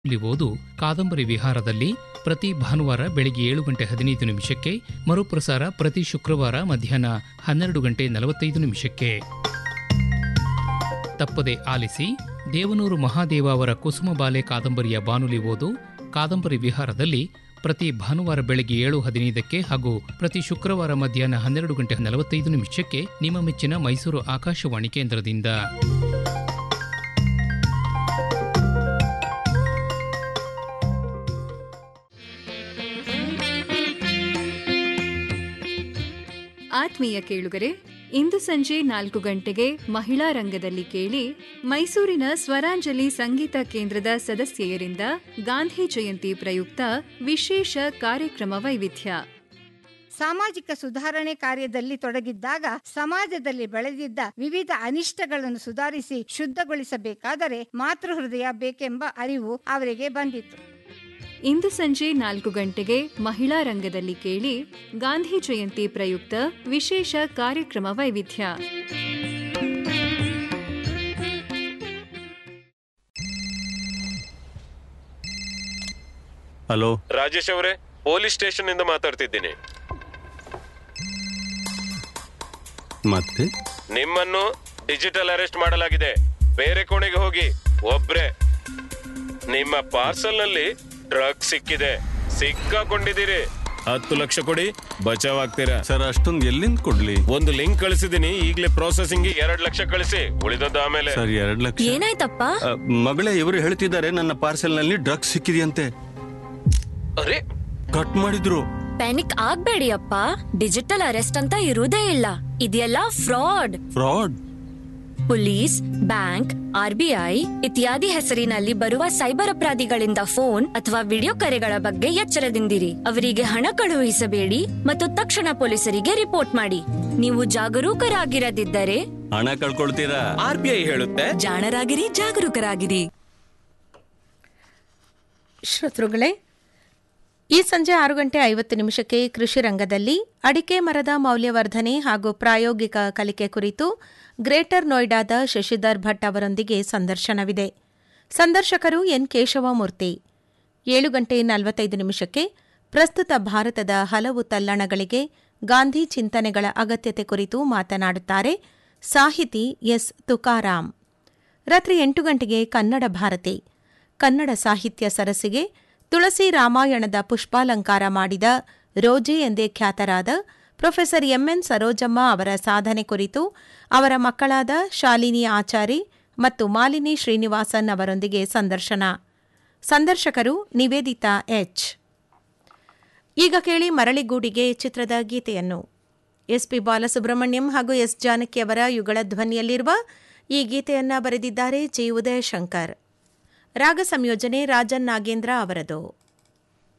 ಇಲ್ಲಿ ಓದು ಕಾದಂಬರಿ ವಿಹಾರದಲ್ಲಿ ಪ್ರತಿ ಭಾನುವಾರ ಬೆಳಿಗ್ಗೆ ಏಳು ಗಂಟೆ ಹದಿನೈದು ನಿಮಿಷಕ್ಕೆ ಮರುಪ್ರಸಾರ ಪ್ರತಿ ಶುಕ್ರವಾರ ಮಧ್ಯಾಹ್ನ ಹನ್ನೆರಡು ಗಂಟೆ ನಲವತ್ತೈದು ನಿಮಿಷಕ್ಕೆ ತಪ್ಪದೆ ಆಲಿಸಿ ದೇವನೂರು ಮಹಾದೇವ ಅವರ ಕುಸುಮಬಾಲೆ ಕಾದಂಬರಿಯ ಬಾನುಲಿ ಓದು ಕಾದಂಬರಿ ವಿಹಾರದಲ್ಲಿ ಪ್ರತಿ ಭಾನುವಾರ ಬೆಳಗ್ಗೆ ಏಳು ಹದಿನೈದಕ್ಕೆ ಹಾಗೂ ಪ್ರತಿ ಶುಕ್ರವಾರ ಮಧ್ಯಾಹ್ನ ಹನ್ನೆರಡು ಗಂಟೆ ನಲವತ್ತೈದು ನಿಮಿಷಕ್ಕೆ ನಿಮ್ಮ ಮೆಚ್ಚಿನ ಮೈಸೂರು ಆಕಾಶವಾಣಿ ಕೇಂದ್ರದಿಂದ ಆತ್ಮೀಯ ಕೇಳುಗರೆ ಇಂದು ಸಂಜೆ ನಾಲ್ಕು ಗಂಟೆಗೆ ಮಹಿಳಾ ರಂಗದಲ್ಲಿ ಕೇಳಿ ಮೈಸೂರಿನ ಸ್ವರಾಂಜಲಿ ಸಂಗೀತ ಕೇಂದ್ರದ ಸದಸ್ಯೆಯರಿಂದ ಗಾಂಧಿ ಜಯಂತಿ ಪ್ರಯುಕ್ತ ವಿಶೇಷ ಕಾರ್ಯಕ್ರಮ ವೈವಿಧ್ಯ ಸಾಮಾಜಿಕ ಸುಧಾರಣೆ ಕಾರ್ಯದಲ್ಲಿ ತೊಡಗಿದ್ದಾಗ ಸಮಾಜದಲ್ಲಿ ಬೆಳೆದಿದ್ದ ವಿವಿಧ ಅನಿಷ್ಟಗಳನ್ನು ಸುಧಾರಿಸಿ ಶುದ್ಧಗೊಳಿಸಬೇಕಾದರೆ ಮಾತೃಹೃದಯ ಬೇಕೆಂಬ ಅರಿವು ಅವರಿಗೆ ಬಂದಿತ್ತು ಇಂದು ಸಂಜೆ ನಾಲ್ಕು ಗಂಟೆಗೆ ಮಹಿಳಾ ರಂಗದಲ್ಲಿ ಕೇಳಿ ಗಾಂಧಿ ಜಯಂತಿ ಪ್ರಯುಕ್ತ ವಿಶೇಷ ಕಾರ್ಯಕ್ರಮ ವೈವಿಧ್ಯ ಹಲೋ ರಾಜೇಶ್ ಅವರೇ ಪೊಲೀಸ್ ಸ್ಟೇಷನ್ ಇಂದ ಮಾತಾಡ್ತಿದ್ದೀನಿ ಮತ್ತೆ ನಿಮ್ಮನ್ನು ಡಿಜಿಟಲ್ ಅರೆಸ್ಟ್ ಮಾಡಲಾಗಿದೆ ಬೇರೆ ಕೋಣೆಗೆ ಹೋಗಿ ಒಬ್ರೆ ನಿಮ್ಮ ಪಾರ್ಸಲ್ ನಲ್ಲಿ ಡ್ರಗ್ ಸಿಕ್ಕಿದೆ ಸಿಕ್ಕಾಕೊಂಡಿದ್ದೀರಿ ಹತ್ತು ಲಕ್ಷ ಕೊಡಿ ಬಚಾವ್ ಆಗ್ತೀರಾ ಸರ್ ಅಷ್ಟೊಂದು ಎಲ್ಲಿಂದ ಕೊಡ್ಲಿ ಒಂದು ಲಿಂಕ್ ಕಳಿಸಿದೀನಿ ಈಗಲೇ ಪ್ರೊಸೆಸಿಂಗ್ ಎರಡ್ ಲಕ್ಷ ಕಳಿಸಿ ಉಳಿದದ್ದು ಆಮೇಲೆ ಸರ್ ಎರಡ್ ಲಕ್ಷ ಏನಾಯ್ತಪ್ಪ ಅ, ಮಗಳೇ ಇವರು ಹೇಳ್ತಿದ್ದಾರೆ ನನ್ನ ಪಾರ್ಸೆಲ್ ನಲ್ಲಿ ಡ್ರಗ್ಸ್ ಸಿಕ್ಕಿದೆಯಂತೆ ಅರೆ ಕಟ್ ಮಾಡಿದ್ರು ಪ್ಯಾನಿಕ್ ಆಗ್ಬೇಡಿ ಅಪ್ಪ ಡಿಜಿಟಲ್ ಅರೆಸ್ಟ್ ಅಂತ ಇರುವುದೇ ಇಲ್ಲ ಇದೆಲ್ಲ fraud fraud police bank RBI ಇತ್ಯಾದಿ ಹೆಸರಿನಲ್ಲಿ ಬರುವ ಸೈಬರ್ ಅಪರಾಧಿಗಳಿಂದ ಫೋನ್ ಅಥವಾ ವಿಡಿಯೋ ಕರೆಗಳ ಬಗ್ಗೆ ಎಚ್ಚರದಿಂದಿರಿ ಅವರಿಗೆ ಹಣ ಕಳುಹಿಸಬೇಡಿ ಮತ್ತು ತಕ್ಷಣ ಪೊಲೀಸರಿಗೆ ರಿಪೋರ್ಟ್ ಮಾಡಿ ನೀವು ಜಾಗರೂಕರಾಗಿರದಿದ್ದರೆ ಹಣ ಕಳ್ಕೊಳ್ತೀರಾ ಆರ್ ಬಿ ಐ ಹೇಳುತ್ತೆ ಜಾಣರಾಗಿರಿ ಜಾಗರೂಕರಾಗಿರಿ ಶ್ರೋತೃಗಳೇ ಈ ಸಂಜೆ ಆರು ಗಂಟೆ ಐವತ್ತು ನಿಮಿಷಕ್ಕೆ ಕೃಷಿ ರಂಗದಲ್ಲಿ ಅಡಿಕೆ ಮರದ ಮೌಲ್ಯವರ್ಧನೆ ಹಾಗೂ ಪ್ರಾಯೋಗಿಕ ಕಲಿಕೆ ಕುರಿತು ಗ್ರೇಟರ್ ನೋಯ್ಡಾದ ಶಶಿಧರ್ ಭಟ್ ಅವರೊಂದಿಗೆ ಸಂದರ್ಶನವಿದೆ ಸಂದರ್ಶಕರು ಎನ್ ಕೇಶವಮೂರ್ತಿ ಏಳು ಗಂಟೆ ನಲವತ್ತೈದು ನಿಮಿಷಕ್ಕೆ ಪ್ರಸ್ತುತ ಭಾರತದ ಹಲವು ತಲ್ಲಣಗಳಿಗೆ ಗಾಂಧಿ ಚಿಂತನೆಗಳ ಅಗತ್ಯತೆ ಕುರಿತು ಮಾತನಾಡುತ್ತಾರೆ ಸಾಹಿತಿ ಎಸ್ ತುಕಾರಾಂ ರಾತ್ರಿ ಎಂಟು ಗಂಟೆಗೆ ಕನ್ನಡ ಭಾರತಿ ಕನ್ನಡ ಸಾಹಿತ್ಯ ಸರಸಿಗೆ ತುಳಸಿ ರಾಮಾಯಣದ ಪುಷ್ಪಾಲಂಕಾರ ಮಾಡಿದ ರೋಜೆ ಎಂದೇ ಖ್ಯಾತರಾದ ಪ್ರೊಫೆಸರ್ ಎಂಎನ್ ಸರೋಜಮ್ಮ ಅವರ ಸಾಧನೆ ಕುರಿತು ಅವರ ಮಕ್ಕಳಾದ ಶಾಲಿನಿ ಆಚಾರಿ ಮತ್ತು ಮಾಲಿನಿ ಶ್ರೀನಿವಾಸನ್ ಅವರೊಂದಿಗೆ ಸಂದರ್ಶನ ಸಂದರ್ಶಕರು ನಿವೇದಿತಾ ಎಚ್ ಈಗ ಕೇಳಿ ಮರಳಿಗೂಡಿಗೆ ಚಿತ್ರದ ಗೀತೆಯನ್ನು ಎಸ್ಪಿ ಬಾಲಸುಬ್ರಹ್ಮಣ್ಯಂ ಹಾಗೂ ಎಸ್ ಜಾನಕಿ ಅವರ ಯುಗಳ ಧ್ವನಿಯಲ್ಲಿರುವ ಈ ಗೀತೆಯನ್ನ ಬರೆದಿದ್ದಾರೆ ಜಿ ಉದಯಶಂಕರ್ ರಾಗ ಸಂಯೋಜನೆ ರಾಜನ್ ನಾಗೇಂದ್ರ ಅವರದು